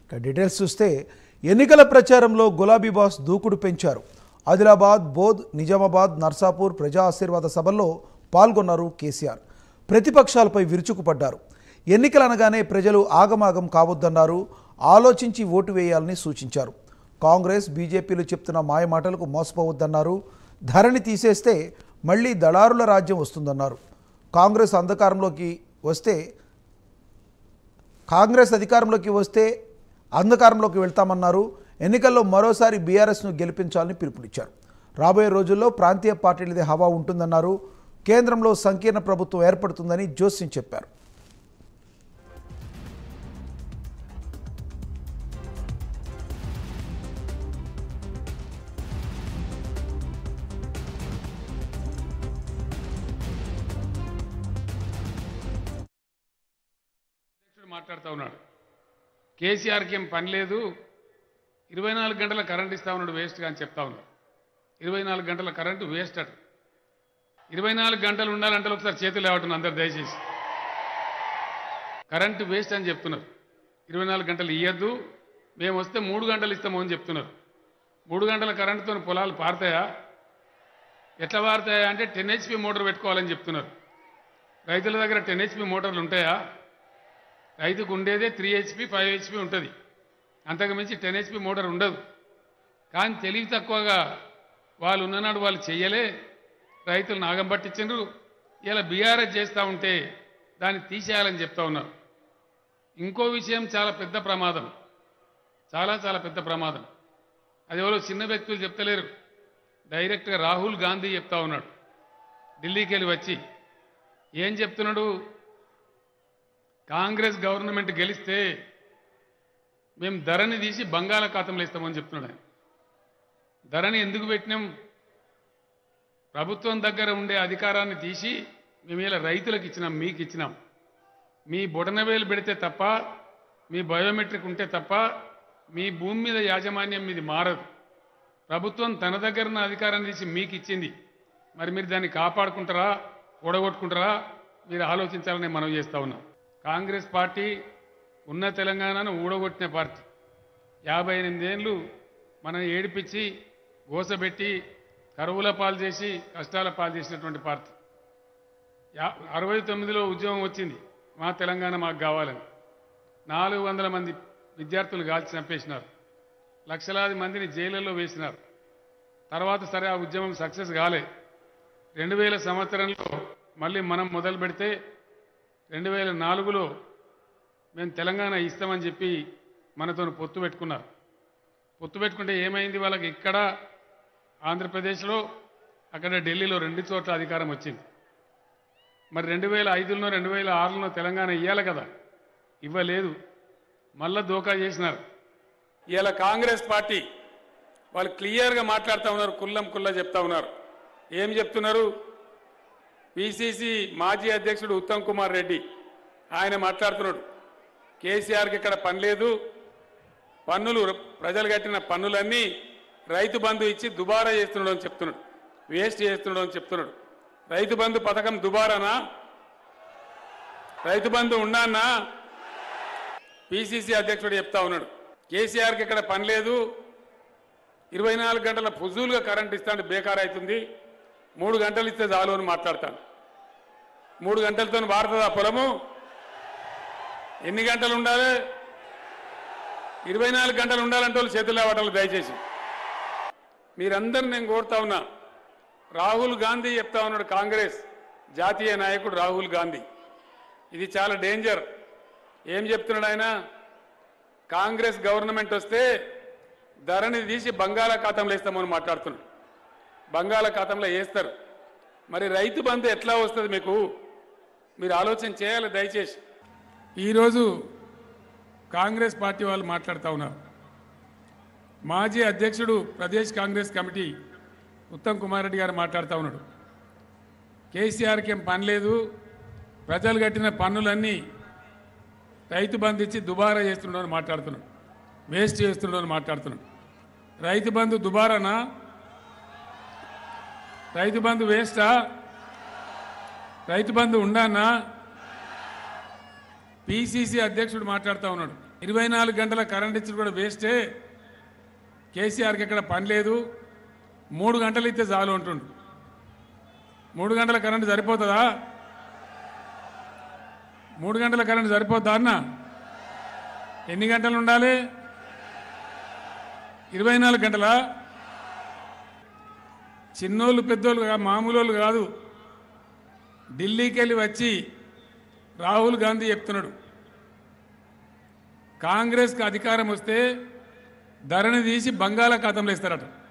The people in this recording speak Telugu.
ఇక డీటెయిల్స్ చూస్తే ఎన్నికల ప్రచారంలో గులాబీ బాస్ దూకుడు పెంచారు ఆదిలాబాద్ బోధ్ నిజామాబాద్ నర్సాపూర్ ప్రజా ఆశీర్వాద సభల్లో పాల్గొన్నారు కేసీఆర్ ప్రతిపక్షాలపై విరుచుకుపడ్డారు ఎన్నికలు అనగానే ప్రజలు ఆగమాగం కావద్దన్నారు ఆలోచించి ఓటు వేయాలని సూచించారు కాంగ్రెస్ బీజేపీలు చెప్తున్న మాయమాటలకు మోసపోవద్దన్నారు ధరణి తీసేస్తే మళ్ళీ దళారుల రాజ్యం వస్తుందన్నారు కాంగ్రెస్ అంధకారంలోకి వస్తే కాంగ్రెస్ అధికారంలోకి వస్తే అంధకారంలోకి వెళ్తామన్నారు ఎన్నికల్లో మరోసారి బీఆర్ఎస్ను గెలిపించాలని పిలుపునిచ్చారు రాబోయే రోజుల్లో ప్రాంతీయ పార్టీలదే హవా ఉంటుందన్నారు కేంద్రంలో సంకీర్ణ ప్రభుత్వం ఏర్పడుతుందని జోస్యం చెప్పారు అధ్యక్షుడు మాట్లాడుతూ ఉన్నాడు కేసీఆర్కి ఏం పని లేదు ఇరవై నాలుగు గంటల కరెంట్ ఇస్తా ఉన్నాడు వేస్ట్గా అని చెప్తా ఉన్నాడు ఇరవై నాలుగు గంటల కరెంటు వేస్ట్ అట ఇరవై నాలుగు గంటలు ఉండాలంటే ఒకసారి చేతులు లేవటం అందరు దయచేసి కరెంటు వేస్ట్ అని చెప్తున్నారు ఇరవై నాలుగు గంటలు ఇయ్యద్దు మేము వస్తే మూడు గంటలు ఇస్తాము అని చెప్తున్నారు మూడు గంటల కరెంటుతో పొలాలు పారుతాయా ఎట్లా పారుతాయా అంటే టెన్ హెచ్పి మోటార్ పెట్టుకోవాలని చెప్తున్నారు రైతుల దగ్గర టెన్ హెచ్పి మోటార్లు ఉంటాయా రైతుకు ఉండేదే త్రీ హెచ్పి ఫైవ్ హెచ్పి ఉంటుంది అంతకు మించి టెన్ హెచ్పి మోటార్ ఉండదు కానీ తెలివి తక్కువగా వాళ్ళు ఉన్ననాడు వాళ్ళు చెయ్యలే రైతులు నాగం పట్టించరు ఇలా బీఆర్ఎస్ చేస్తూ ఉంటే దాన్ని తీసేయాలని చెప్తా ఉన్నారు ఇంకో విషయం చాలా పెద్ద ప్రమాదం చాలా చాలా పెద్ద ప్రమాదం అది ఎవరో చిన్న వ్యక్తులు చెప్తలేరు డైరెక్ట్గా రాహుల్ గాంధీ చెప్తా ఉన్నాడు ఢిల్లీకి వెళ్ళి వచ్చి ఏం చెప్తున్నాడు కాంగ్రెస్ గవర్నమెంట్ గెలిస్తే మేము ధరని తీసి బంగాళాఖాతంలో ఇస్తామని చెప్తున్నాడు ఆయన ధరని ఎందుకు పెట్టినాం ప్రభుత్వం దగ్గర ఉండే అధికారాన్ని తీసి మేము ఇలా రైతులకు ఇచ్చినాం మీకు ఇచ్చినాం మీ బొటనవేలు పెడితే తప్ప మీ బయోమెట్రిక్ ఉంటే తప్ప మీ భూమి మీద యాజమాన్యం మీది మారదు ప్రభుత్వం తన దగ్గర ఉన్న అధికారాన్ని తీసి మీకు ఇచ్చింది మరి మీరు దాన్ని కాపాడుకుంటారా ఓడగొట్టుకుంటారా మీరు ఆలోచించాలని మనం చేస్తా ఉన్నాం కాంగ్రెస్ పార్టీ ఉన్న తెలంగాణను ఊడగొట్టిన పార్టీ యాభై ఎనిమిదేళ్ళు మనం ఏడిపించి గోసబెట్టి కరువుల పాలు చేసి కష్టాల పాలు చేసినటువంటి పార్టీ యా అరవై తొమ్మిదిలో ఉద్యమం వచ్చింది మా తెలంగాణ మాకు కావాలని నాలుగు వందల మంది విద్యార్థులు కాల్చి చంపేసినారు లక్షలాది మందిని జైళ్ళల్లో వేసినారు తర్వాత సరే ఆ ఉద్యమం సక్సెస్ కాలే రెండు వేల సంవత్సరంలో మళ్ళీ మనం మొదలు పెడితే రెండు వేల నాలుగులో మేము తెలంగాణ ఇస్తామని చెప్పి మనతో పొత్తు పెట్టుకున్నారు పొత్తు పెట్టుకుంటే ఏమైంది వాళ్ళకి ఇక్కడ ఆంధ్రప్రదేశ్లో అక్కడ ఢిల్లీలో రెండు చోట్ల అధికారం వచ్చింది మరి రెండు వేల ఐదులో రెండు వేల ఆరులో తెలంగాణ ఇవ్వాలి కదా ఇవ్వలేదు మళ్ళా దోకా చేసినారు ఇవాళ కాంగ్రెస్ పార్టీ వాళ్ళు క్లియర్గా మాట్లాడుతూ ఉన్నారు కుల్లం కుల్లా చెప్తా ఉన్నారు ఏం చెప్తున్నారు పిసిసి మాజీ అధ్యక్షుడు ఉత్తమ్ కుమార్ రెడ్డి ఆయన మాట్లాడుతున్నాడు కేసీఆర్కి ఇక్కడ పని లేదు పన్నులు ప్రజలు కట్టిన పన్నులన్నీ రైతు బంధు ఇచ్చి దుబారా చేస్తున్నాడు అని చెప్తున్నాడు వేస్ట్ చేస్తున్నాడు అని చెప్తున్నాడు రైతు బంధు పథకం దుబారానా రైతు బంధు ఉన్నానా పిసిసి అధ్యక్షుడు చెప్తా ఉన్నాడు కేసీఆర్కి ఇక్కడ పని లేదు ఇరవై నాలుగు గంటల ఫుజూలుగా కరెంట్ ఇస్తాను బేకార్ అవుతుంది మూడు గంటలు ఇస్తే చాలు అని మాట్లాడతాను మూడు గంటలతో వాడుతుందా పొలము ఎన్ని గంటలు ఉండాలి ఇరవై నాలుగు గంటలు ఉండాలంటే వాళ్ళు చేతులు లేవటాలు దయచేసి మీరందరూ నేను కోరుతా ఉన్నా రాహుల్ గాంధీ చెప్తా ఉన్నాడు కాంగ్రెస్ జాతీయ నాయకుడు రాహుల్ గాంధీ ఇది చాలా డేంజర్ ఏం చెప్తున్నాడు ఆయన కాంగ్రెస్ గవర్నమెంట్ వస్తే ధరని తీసి బంగాళాఖాతంలో వేస్తామని మాట్లాడుతున్నాడు బంగాళాఖాతంలో వేస్తారు మరి రైతు బంధు ఎట్లా వస్తుంది మీకు మీరు ఆలోచన చేయాలి దయచేసి ఈరోజు కాంగ్రెస్ పార్టీ వాళ్ళు మాట్లాడుతూ ఉన్నారు మాజీ అధ్యక్షుడు ప్రదేశ్ కాంగ్రెస్ కమిటీ ఉత్తమ్ కుమార్ రెడ్డి గారు మాట్లాడుతూ ఉన్నాడు కేసీఆర్కి ఏం పని లేదు ప్రజలు కట్టిన పన్నులన్నీ రైతు బంధు ఇచ్చి దుబారా చేస్తున్నాడు అని మాట్లాడుతున్నాడు వేస్ట్ చేస్తున్నాడు అని మాట్లాడుతున్నాడు రైతు బంధు దుబారానా రైతు బంధు వేస్టా రైతు బంధు ఉండానా పిసిసి అధ్యక్షుడు మాట్లాడుతూ ఉన్నాడు ఇరవై నాలుగు గంటల కరెంట్ ఇచ్చి కూడా వేస్టే కేసీఆర్కి ఇక్కడ పని లేదు మూడు గంటలు ఇస్తే చాలు అంటుండు మూడు గంటల కరెంటు సరిపోతుందా మూడు గంటల కరెంటు సరిపోతుందా అన్న ఎన్ని గంటలు ఉండాలి ఇరవై నాలుగు గంటలా చిన్నోళ్ళు పెద్దోళ్ళు కా- మామూలు వాళ్ళు కాదు ఢిల్లీకి వెళ్ళి వచ్చి రాహుల్ గాంధీ చెప్తున్నాడు కాంగ్రెస్కి అధికారం వస్తే ధరని తీసి బంగాళాఖాతంలో ఇస్తారట